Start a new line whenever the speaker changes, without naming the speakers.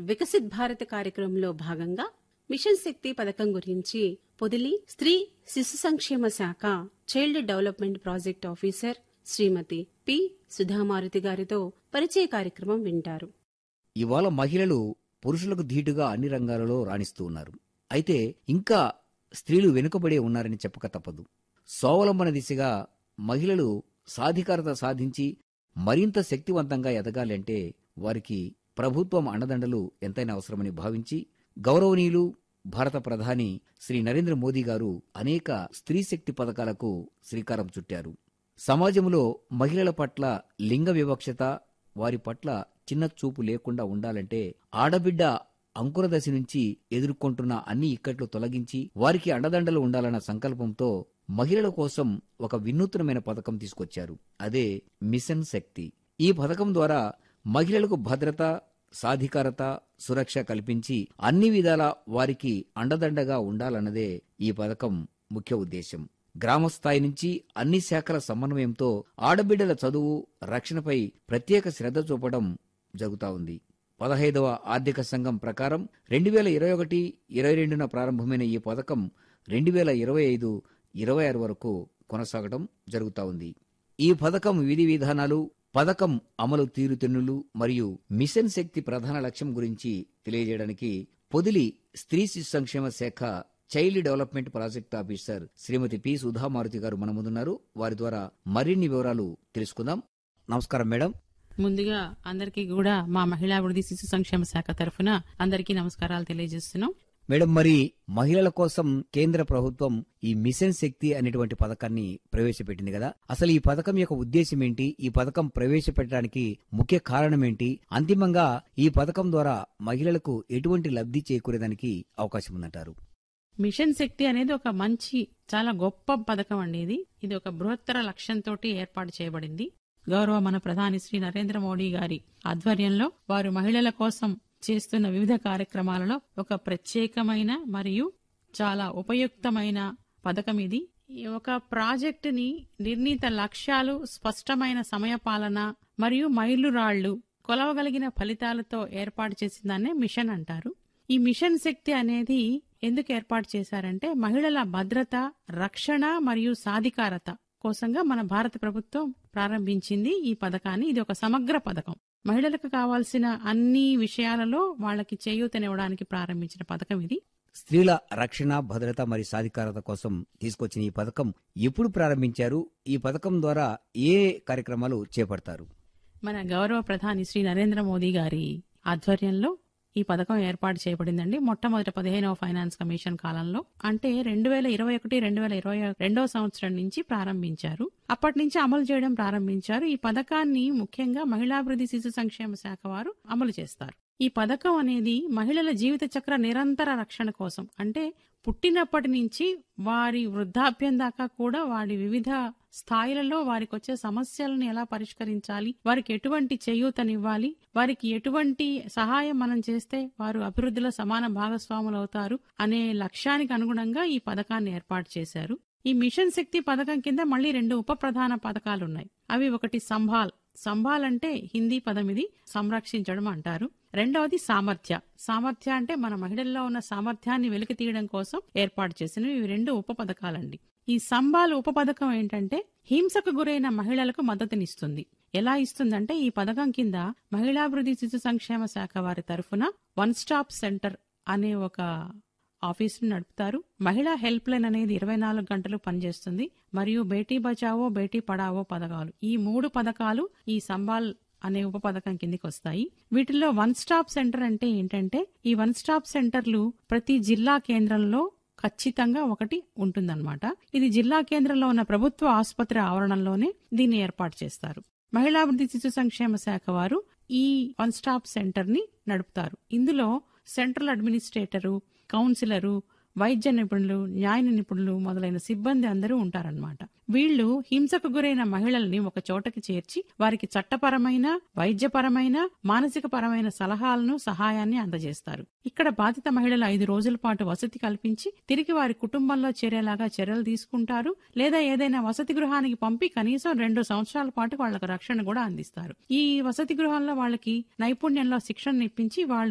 వికసిత్ భారత్ కార్యక్రమంలో భాగంగా మిషన్ శక్తి పథకం గురించి పొదిలి స్త్రీ శిశు సంక్షేమ శాఖ child development project officer Srimathi P Sudhamaruthi గారితో పరిచయ కార్యక్రమం వింటారు
ఇవాళ మహిళలు పురుషులకు ధీటుగా అన్ని రంగాలలో రాణిస్తూ ఉన్నారు అయితే ఇంకా స్త్రీలు వెనుకబడే ఉన్నారని చెప్పక తప్పదు స్వావలంబన దిశగా మహిళలు సాధికారత సాధించి మరింత శక్తివంతంగా ఎదగాలంటే వారికి ప్రభుత్వం అండదండలు ఎంతైనా అవసరమని భావించి గౌరవనీయులు భారత ప్రధాని శ్రీ నరేంద్ర మోదీ గారు అనేక స్త్రీ శక్తి పథకాలకు శ్రీకారం చుట్టారు సమాజంలో మహిళల పట్ల లింగ వివక్షత వారి పట్ల చిన్న చూపు లేకుండా ఉండాలంటే ఆడబిడ్డ అంకురదశ నుంచి ఎదుర్కొంటున్న అన్ని ఇక్కట్లు తొలగించి వారికి అండదండలు ఉండాలన్న సంకల్పంతో మహిళల కోసం ఒక వినూత్నమైన పథకం తీసుకొచ్చారు అదే మిషన్ శక్తి ఈ పథకం ద్వారా మహిళలకు భద్రత సాధికారత సురక్ష కల్పించి అన్ని విధాల వారికి అండదండగా ఉండాలన్నదే ఈ పథకం ముఖ్య ఉద్దేశం గ్రామ స్థాయి నుంచి అన్ని శాఖల సమన్వయంతో ఆడబిడ్డల చదువు రక్షణపై ప్రత్యేక శ్రద్ధ చూపడం జరుగుతా ఉంది పదహైదవ ఆర్థిక సంఘం ప్రకారం రెండు వేల ఇరవై ఒకటి ఇరవై రెండున ప్రారంభమైన ఈ పథకం రెండు వేల ఇరవై ఐదు ఇరవై ఆరు వరకు కొనసాగడం జరుగుతా ఉంది ఈ పథకం విధి విధానాలు పథకం అమలు తీరుతెన్నులు మరియు మిషన్ శక్తి ప్రధాన లక్ష్యం గురించి తెలియజేయడానికి పొదిలి స్త్రీ శిశు సంక్షేమ శాఖ child development project officer Srimathi P Sudhamaruthi garu మన ముందున్నారు వారి ద్వారా మరిన్ని వివరాలు తెలుసుకుందాం నమస్కారం మేడం
ముందుగా అందరికీ కూడా మా మహిళా అభివృద్ధి శిశు సంక్షేమ శాఖ తరఫున అందరికీ నమస్కారాలు తెలియజేస్తున్నాం
మేడం మరి మహిళల కోసం కేంద్ర ప్రభుత్వం ఈ మిషన్ శక్తి అనేటువంటి పథకాన్ని ప్రవేశపెట్టింది కదా అసలు ఈ పథకం యొక్క ఉద్దేశం ఏంటి ఈ పథకం ప్రవేశపెట్టడానికి ముఖ్య కారణం ఏంటి అంతిమంగా ఈ పథకం ద్వారా మహిళలకు ఎటువంటి లబ్ధి చేకూరేదానికి అవకాశం ఉందంటారు
మిషన్ శక్తి అనేది ఒక మంచి చాలా గొప్ప పథకం అండి ఇది ఇది ఒక బృహత్తర లక్ష్యంతో ఏర్పాటు చేయబడింది గౌరవ మన ప్రధాని శ్రీ నరేంద్ర మోడీ గారి ఆధ్వర్యంలో వారు మహిళల కోసం చేస్తున్న వివిధ కార్యక్రమాలలో ఒక ప్రత్యేకమైన మరియు చాలా ఉపయుక్తమైన పథకం ఇది ఈ ఒక ప్రాజెక్టుని నిర్ణీత లక్ష్యాలు స్పష్టమైన సమయపాలన మరియు మైలురాళ్లు కొలవగలిగిన ఫలితాలతో ఏర్పాటు చేసిన దాన్నే మిషన్ అంటారు ఈ మిషన్ శక్తి అనేది ఎందుకు ఏర్పాటు చేశారంటే మహిళల భద్రత రక్షణ మరియు సాధికారత కోసంగా మన భారత ప్రభుత్వం ప్రారంభించింది ఈ పథకాన్ని ఇది ఒక సమగ్ర పథకం మహిళలకు కావాల్సిన అన్ని విషయాలలో వాళ్ళకి చేయూతనివ్వడానికి ప్రారంభించిన పథకం ఇది
స్త్రీల రక్షణ భద్రత మరియు సాధికారత కోసం తీసుకొచ్చిన ఈ పథకం ఎప్పుడు ప్రారంభించారు ఈ పథకం ద్వారా ఏ కార్యక్రమాలు చేపడతారు
మన గౌరవ ప్రధాని శ్రీ నరేంద్ర మోదీ గారి ఆధ్వర్యంలో ఈ పథకం ఏర్పాటు చేయబడిందండి మొట్టమొదటి పదిహేనవ ఫైనాన్స్ కమిషన్ కాలంలో అంటే రెండు వేల ఇరవై ఒకటి రెండు వేల ఇరవై రెండవ సంవత్సరం నుంచి ప్రారంభించారు అప్పటి నుంచి అమలు చేయడం ప్రారంభించారు ఈ పథకాన్ని ముఖ్యంగా మహిళాభివృద్ధి శిశు సంక్షేమ శాఖ వారు అమలు చేస్తారు ఈ పథకం అనేది మహిళల జీవిత చక్ర నిరంతర రక్షణ కోసం అంటే పుట్టినప్పటి నుంచి వారి వృద్ధాప్యం దాకా కూడా వారి వివిధ స్థాయిలలో వారికి వచ్చే సమస్యలను ఎలా పరిష్కరించాలి వారికి ఎటువంటి చేయూతనివ్వాలి వారికి ఎటువంటి సహాయం మనం చేస్తే వారు అభివృద్ధిలో సమాన భాగస్వాములు అవుతారు అనే లక్ష్యానికి అనుగుణంగా ఈ పథకాన్ని ఏర్పాటు చేశారు ఈ మిషన్ శక్తి పథకం కింద మళ్ళీ రెండు ఉప ప్రధాన పథకాలు ఉన్నాయి అవి ఒకటి సంభాల్ సంభాల్ అంటే హిందీ పదం ఇది సంరక్షించడం అంటారు రెండవది సామర్థ్య సామర్థ్య అంటే మన మహిళల్లో ఉన్న సామర్థ్యాన్ని వెలికి తీయడం కోసం ఏర్పాటు చేసినవి ఇవి రెండు ఉప పథకాలండి ఈ సంబాల్ ఉప పథకం ఏంటంటే హింసకు గురైన మహిళలకు మద్దతునిస్తుంది ఎలా ఇస్తుందంటే ఈ పథకం కింద మహిళాభివృద్ధి శిశు సంక్షేమ శాఖ వారి తరఫున వన్ స్టాప్ సెంటర్ అనే ఒక ఆఫీసును నడుపుతారు మహిళా హెల్ప్ లైన్ అనేది ఇరవై నాలుగు గంటలు పనిచేస్తుంది మరియు బేటీ బచావో బేటీ పడావో పథకాలు ఈ మూడు పథకాలు ఈ సంబాల్ అనే ఉప పథకం కిందికి వస్తాయి వీటిల్లో వన్ స్టాప్ సెంటర్ అంటే ఏంటంటే ఈ వన్ స్టాప్ సెంటర్లు ప్రతి జిల్లా కేంద్రంలో ఖచ్చితంగా ఒకటి ఉంటుందన్నమాట ఇది జిల్లా కేంద్రంలో ఉన్న ప్రభుత్వ ఆసుపత్రి ఆవరణంలోనే దీన్ని ఏర్పాటు చేస్తారు మహిళాభివృద్ధి శిశు సంక్షేమ శాఖ వారు ఈ వన్ స్టాప్ సెంటర్ ని నడుపుతారు ఇందులో సెంట్రల్ అడ్మినిస్ట్రేటరు కౌన్సిలరు వైద్య నిపుణులు న్యాయ నిపుణులు మొదలైన సిబ్బంది అందరూ ఉంటారన్నమాట వీళ్ళు హింసకు గురైన మహిళల్ని ఒక చోటకి చేర్చి వారికి చట్టపరమైన వైద్యపరమైన మానసిక పరమైన సలహాలను సహాయాన్ని అందజేస్తారు ఇక్కడ బాధిత మహిళలు ఐదు రోజుల పాటు వసతి కల్పించి తిరిగి వారి కుటుంబంలో చేరేలాగా చర్యలు తీసుకుంటారు లేదా ఏదైనా వసతి గృహానికి పంపి కనీసం రెండు సంవత్సరాల పాటు వాళ్లకు రక్షణ కూడా అందిస్తారు ఈ వసతి గృహాల్లో వాళ్ళకి నైపుణ్యంలో శిక్షణ ఇప్పించి వాళ్ళు